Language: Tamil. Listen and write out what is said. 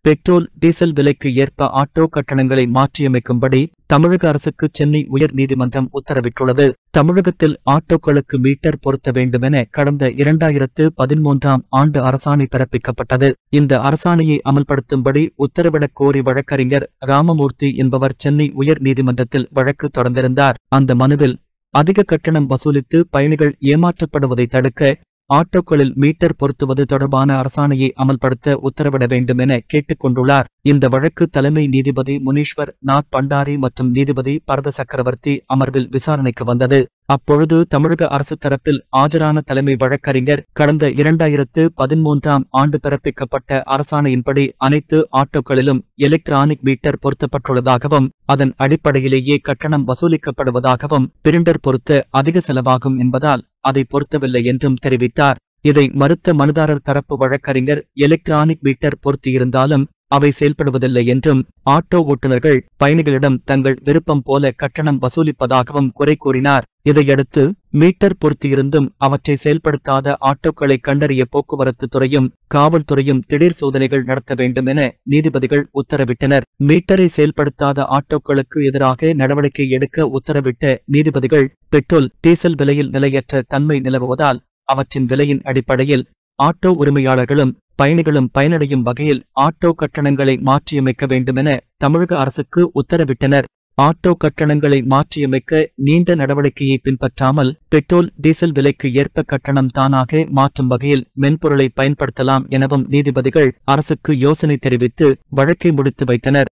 பெட்ரோல் டீசல் விலைக்கு ஏற்ப ஆட்டோ கட்டணங்களை மாற்றியமைக்கும்படி தமிழக அரசுக்கு சென்னை உயர் நீதிமன்றம் உத்தரவிட்டுள்ளது தமிழகத்தில் ஆட்டோக்களுக்கு மீட்டர் பொருத்த வேண்டுமென கடந்த இரண்டாயிரத்து பதிமூன்றாம் ஆண்டு அரசாணை பிறப்பிக்கப்பட்டது இந்த அரசாணையை அமல்படுத்தும்படி உத்தரவிடக் கோரி வழக்கறிஞர் ராமமூர்த்தி என்பவர் சென்னை உயர் நீதிமன்றத்தில் வழக்கு தொடர்ந்திருந்தார் அந்த மனுவில் அதிக கட்டணம் வசூலித்து பயணிகள் ஏமாற்றப்படுவதை தடுக்க ஆட்டோக்களில் மீட்டர் பொருத்துவது தொடர்பான அரசாணையை அமல்படுத்த உத்தரவிட வேண்டும் என கேட்டுக் கொண்டுள்ளார் இந்த வழக்கு தலைமை நீதிபதி முனீஸ்வர் நாத் பண்டாரி மற்றும் நீதிபதி பரத சக்கரவர்த்தி அமர்வில் விசாரணைக்கு வந்தது அப்பொழுது தமிழக அரசு தரப்பில் ஆஜரான தலைமை வழக்கறிஞர் கடந்த இரண்டாயிரத்து பதிமூன்றாம் ஆண்டு பிறப்பிக்கப்பட்ட அரசாணையின்படி அனைத்து ஆட்டோக்களிலும் எலக்ட்ரானிக் மீட்டர் பொருத்தப்பட்டுள்ளதாகவும் அதன் அடிப்படையிலேயே கட்டணம் வசூலிக்கப்படுவதாகவும் பிரிண்டர் பொருத்த அதிக செலவாகும் என்பதால் அதை பொருத்தவில்லை என்றும் தெரிவித்தார் இதை மறுத்த மனுதாரர் தரப்பு வழக்கறிஞர் எலக்ட்ரானிக் மீட்டர் பொருத்தியிருந்தாலும் அவை செயல்படுவதில்லை என்றும் ஆட்டோ ஓட்டுநர்கள் பயணிகளிடம் தங்கள் விருப்பம் போல கட்டணம் வசூலிப்பதாகவும் குறை கூறினார் இதையடுத்து மீட்டர் பொருத்தியிருந்தும் அவற்றை செயல்படுத்தாத ஆட்டோக்களை கண்டறிய போக்குவரத்து துறையும் காவல்துறையும் திடீர் சோதனைகள் நடத்த வேண்டும் என நீதிபதிகள் உத்தரவிட்டனர் மீட்டரை செயல்படுத்தாத ஆட்டோக்களுக்கு எதிராக நடவடிக்கை எடுக்க உத்தரவிட்ட நீதிபதிகள் பெட்ரோல் டீசல் விலையில் நிலையற்ற தன்மை நிலவுவதால் அவற்றின் விலையின் அடிப்படையில் ஆட்டோ உரிமையாளர்களும் பயணிகளும் பயனடையும் வகையில் ஆட்டோ கட்டணங்களை மாற்றியமைக்க வேண்டுமென தமிழக அரசுக்கு உத்தரவிட்டனர் ஆட்டோ கட்டணங்களை மாற்றியமைக்க நீண்ட நடவடிக்கையை பின்பற்றாமல் பெட்ரோல் டீசல் விலைக்கு ஏற்ப கட்டணம் தானாக மாற்றும் வகையில் மென்பொருளை பயன்படுத்தலாம் எனவும் நீதிபதிகள் அரசுக்கு யோசனை தெரிவித்து வழக்கை முடித்து வைத்தனர்